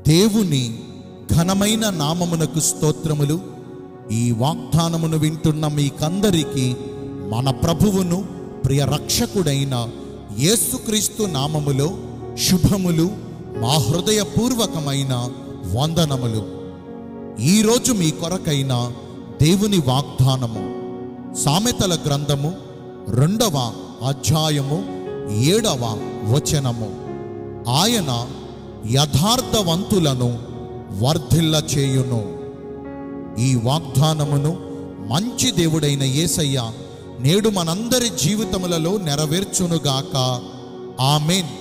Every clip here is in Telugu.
దేవుని ఘనమైన నామమునకు స్తోత్రములు ఈ వాగ్దానమును వింటున్న మీకందరికీ మన ప్రభువును ప్రియ రక్షకుడైన యేసుక్రీస్తు నామములో శుభములు మా హృదయపూర్వకమైన వందనములు ఈరోజు మీ కొరకైన దేవుని వాగ్దానము సామెతల గ్రంథము రెండవ అధ్యాయము ఏడవ వచనము ఆయన యథార్థవంతులను వర్ధిల్ల చేయును ఈ వాగ్దానమును మంచి దేవుడైన యేసయ్య నేడు మనందరి జీవితములలో నెరవేర్చునుగాక ఆమెన్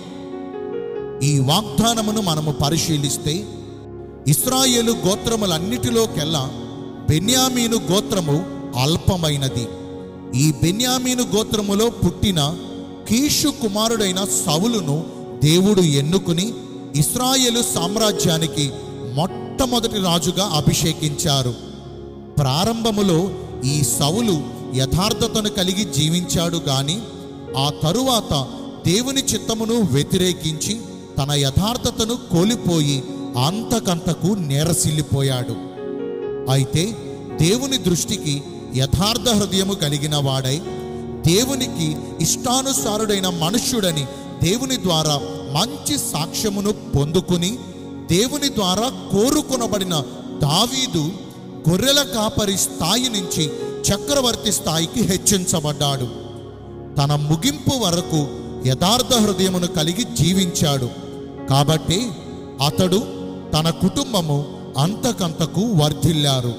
ఈ వాగ్దానమును మనము పరిశీలిస్తే ఇస్రాయేలు గోత్రములన్నిటిలోకెల్లా బెన్యామీను గోత్రము అల్పమైనది ఈ బెన్యామీను గోత్రములో పుట్టిన కీషు కుమారుడైన సవులును దేవుడు ఎన్నుకుని ఇస్రాయేలు సామ్రాజ్యానికి మొట్టమొదటి రాజుగా అభిషేకించారు ప్రారంభములో ఈ సౌలు యథార్థతను కలిగి జీవించాడు గాని ఆ తరువాత దేవుని చిత్తమును వ్యతిరేకించి తన యథార్థతను కోల్పోయి అంతకంతకు నేరసిల్లిపోయాడు అయితే దేవుని దృష్టికి యథార్థ హృదయము కలిగిన వాడై దేవునికి ఇష్టానుసారుడైన మనుష్యుడని దేవుని ద్వారా మంచి సాక్ష్యమును పొందుకుని దేవుని ద్వారా కోరుకొనబడిన దావీదు గొర్రెల కాపరి స్థాయి నుంచి చక్రవర్తి స్థాయికి హెచ్చించబడ్డాడు తన ముగింపు వరకు యథార్థ హృదయమును కలిగి జీవించాడు కాబట్టి అతడు తన కుటుంబము అంతకంతకు వర్ధిల్లారు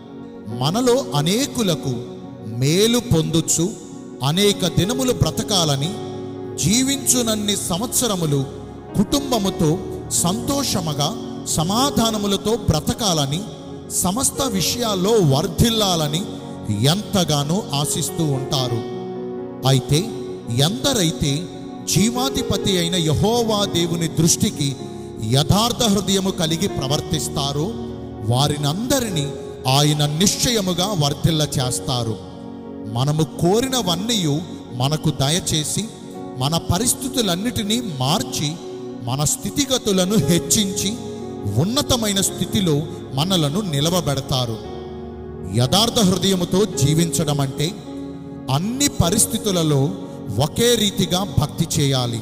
మనలో అనేకులకు మేలు పొందుచు అనేక దినములు బ్రతకాలని జీవించునన్ని సంవత్సరములు కుటుంబముతో సంతోషముగా సమాధానములతో బ్రతకాలని సమస్త విషయాల్లో వర్ధిల్లాలని ఎంతగానో ఆశిస్తూ ఉంటారు అయితే ఎందరైతే జీవాధిపతి అయిన యహోవా దేవుని దృష్టికి యథార్థ హృదయము కలిగి ప్రవర్తిస్తారో వారినందరినీ ఆయన నిశ్చయముగా వర్ధిల్ల చేస్తారు మనము కోరినవన్నీ మనకు దయచేసి మన పరిస్థితులన్నిటినీ మార్చి మన స్థితిగతులను హెచ్చించి ఉన్నతమైన స్థితిలో మనలను నిలవబెడతారు యథార్థ హృదయముతో జీవించడం అంటే అన్ని పరిస్థితులలో ఒకే రీతిగా భక్తి చేయాలి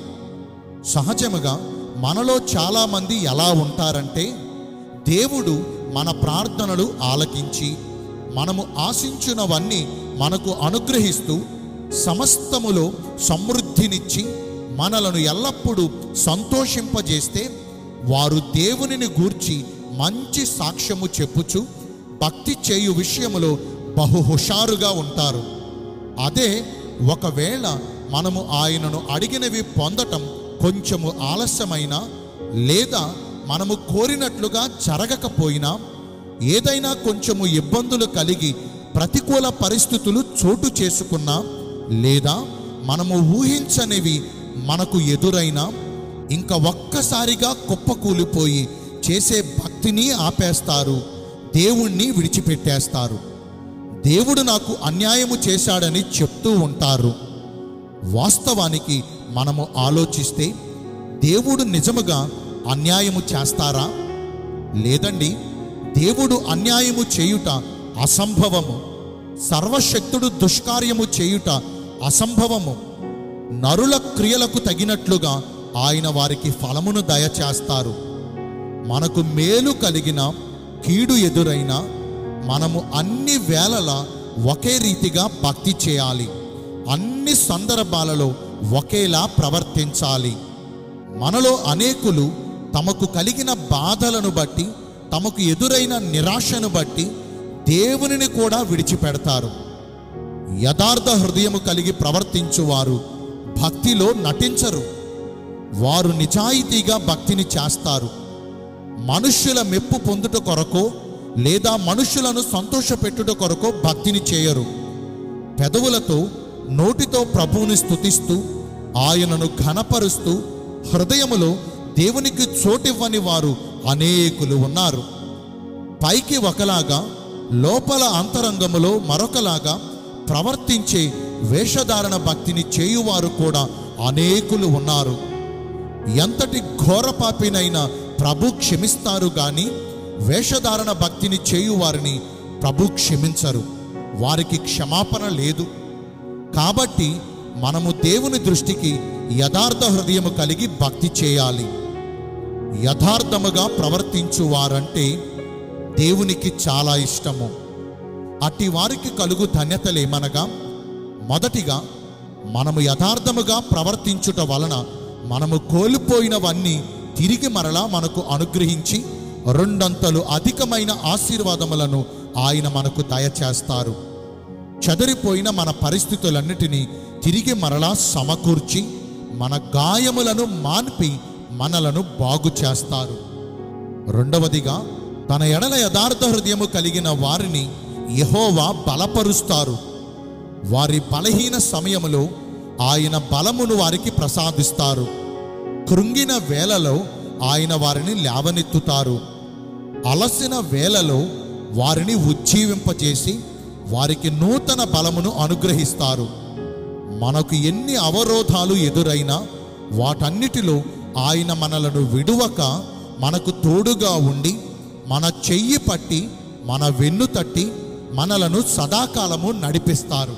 సహజముగా మనలో చాలామంది ఎలా ఉంటారంటే దేవుడు మన ప్రార్థనలు ఆలకించి మనము ఆశించినవన్నీ మనకు అనుగ్రహిస్తూ సమస్తములో సమృద్ధినిచ్చి మనలను ఎల్లప్పుడూ సంతోషింపజేస్తే వారు దేవునిని గూర్చి మంచి సాక్ష్యము చెప్పుచు భక్తి చేయు విషయములో బహు హుషారుగా ఉంటారు అదే ఒకవేళ మనము ఆయనను అడిగినవి పొందటం కొంచెము ఆలస్యమైనా లేదా మనము కోరినట్లుగా జరగకపోయినా ఏదైనా కొంచెము ఇబ్బందులు కలిగి ప్రతికూల పరిస్థితులు చోటు చేసుకున్నా లేదా మనము ఊహించనివి మనకు ఎదురైనా ఇంకా ఒక్కసారిగా కుప్పకూలిపోయి చేసే భక్తిని ఆపేస్తారు దేవుణ్ణి విడిచిపెట్టేస్తారు దేవుడు నాకు అన్యాయము చేశాడని చెప్తూ ఉంటారు వాస్తవానికి మనము ఆలోచిస్తే దేవుడు నిజముగా అన్యాయము చేస్తారా లేదండి దేవుడు అన్యాయము చేయుట అసంభవము సర్వశక్తుడు దుష్కార్యము చేయుట అసంభవము నరుల క్రియలకు తగినట్లుగా ఆయన వారికి ఫలమును దయచేస్తారు మనకు మేలు కలిగిన కీడు ఎదురైనా మనము అన్ని వేళలా ఒకే రీతిగా భక్తి చేయాలి అన్ని సందర్భాలలో ఒకేలా ప్రవర్తించాలి మనలో అనేకులు తమకు కలిగిన బాధలను బట్టి తమకు ఎదురైన నిరాశను బట్టి దేవునిని కూడా విడిచిపెడతారు యథార్థ హృదయము కలిగి ప్రవర్తించువారు భక్తిలో నటించరు వారు నిజాయితీగా భక్తిని చేస్తారు మనుష్యుల మెప్పు పొందుట కొరకో లేదా మనుష్యులను సంతోషపెట్టుట కొరకో భక్తిని చేయరు పెదవులతో నోటితో ప్రభువుని స్తుతిస్తూ ఆయనను ఘనపరుస్తూ హృదయములో దేవునికి చోటివ్వని వారు అనేకులు ఉన్నారు పైకి ఒకలాగా లోపల అంతరంగములో మరొకలాగా ప్రవర్తించే వేషధారణ భక్తిని చేయువారు కూడా అనేకులు ఉన్నారు ఎంతటి ఘోరపాపినైనా ప్రభు క్షమిస్తారు గాని వేషధారణ భక్తిని చేయు వారిని ప్రభు క్షమించరు వారికి క్షమాపణ లేదు కాబట్టి మనము దేవుని దృష్టికి యథార్థ హృదయము కలిగి భక్తి చేయాలి యథార్థముగా ప్రవర్తించు వారంటే దేవునికి చాలా ఇష్టము అట్టి వారికి కలుగు ధన్యతలేమనగా మొదటిగా మనము యథార్థముగా ప్రవర్తించుట వలన మనము కోల్పోయినవన్నీ తిరిగి మరలా మనకు అనుగ్రహించి రెండంతలు అధికమైన ఆశీర్వాదములను ఆయన మనకు దయచేస్తారు చెదరిపోయిన మన పరిస్థితులన్నిటినీ తిరిగి మరలా సమకూర్చి మన గాయములను మాన్పి మనలను బాగు చేస్తారు రెండవదిగా తన ఎడల యథార్థ హృదయము కలిగిన వారిని యెహోవా బలపరుస్తారు వారి బలహీన సమయములో ఆయన బలమును వారికి ప్రసాదిస్తారు కృంగిన వేళలో ఆయన వారిని లేవనెత్తుతారు అలసిన వేళలో వారిని ఉజ్జీవింపజేసి వారికి నూతన బలమును అనుగ్రహిస్తారు మనకు ఎన్ని అవరోధాలు ఎదురైనా వాటన్నిటిలో ఆయన మనలను విడువక మనకు తోడుగా ఉండి మన చెయ్యి పట్టి మన వెన్ను తట్టి మనలను సదాకాలము నడిపిస్తారు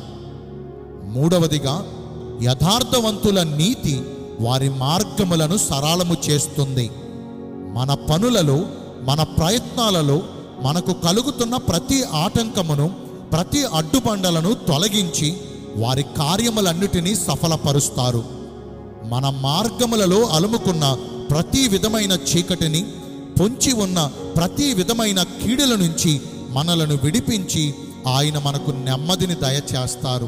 మూడవదిగా యథార్థవంతుల నీతి వారి మార్గములను సరళము చేస్తుంది మన పనులలో మన ప్రయత్నాలలో మనకు కలుగుతున్న ప్రతి ఆటంకమును ప్రతి అడ్డుబండలను తొలగించి వారి కార్యములన్నిటినీ సఫలపరుస్తారు మన మార్గములలో అలుముకున్న ప్రతి విధమైన చీకటిని పొంచి ఉన్న ప్రతి విధమైన కీడుల నుంచి మనలను విడిపించి ఆయన మనకు నెమ్మదిని దయచేస్తారు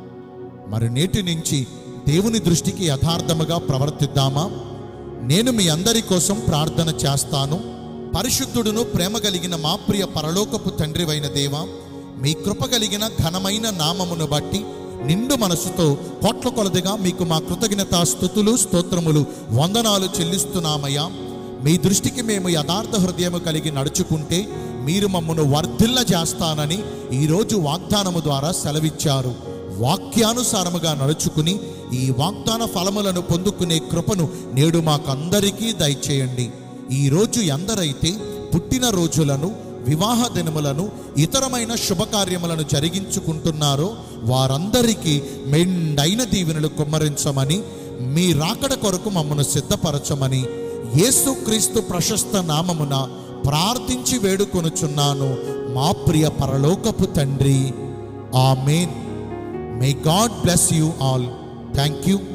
మరి నేటి నుంచి దేవుని దృష్టికి యథార్థముగా ప్రవర్తిద్దామా నేను మీ అందరి కోసం ప్రార్థన చేస్తాను పరిశుద్ధుడును ప్రేమ కలిగిన మా ప్రియ పరలోకపు తండ్రివైన దేవా మీ కృప కలిగిన ఘనమైన నామమును బట్టి నిండు మనసుతో కోట్ల కొలదిగా మీకు మా కృతజ్ఞత స్థుతులు స్తోత్రములు వందనాలు చెల్లిస్తున్నామయ్యా మీ దృష్టికి మేము యథార్థ హృదయము కలిగి నడుచుకుంటే మీరు మమ్మను వర్ధిల్ల చేస్తానని ఈరోజు వాగ్దానము ద్వారా సెలవిచ్చారు వాక్యానుసారముగా నడుచుకుని ఈ వాగ్దాన ఫలములను పొందుకునే కృపను నేడు మాకందరికీ దయచేయండి ఈరోజు ఎందరైతే పుట్టిన రోజులను వివాహ దినములను ఇతరమైన శుభకార్యములను జరిగించుకుంటున్నారో వారందరికీ మెండైన దీవెనలు కుమ్మరించమని మీ రాకడ కొరకు మమ్మను సిద్ధపరచమని యేసుక్రీస్తు ప్రశస్త నామమున ప్రార్థించి వేడుకొనుచున్నాను మా ప్రియ పరలోకపు తండ్రి amen may God bless you all thank you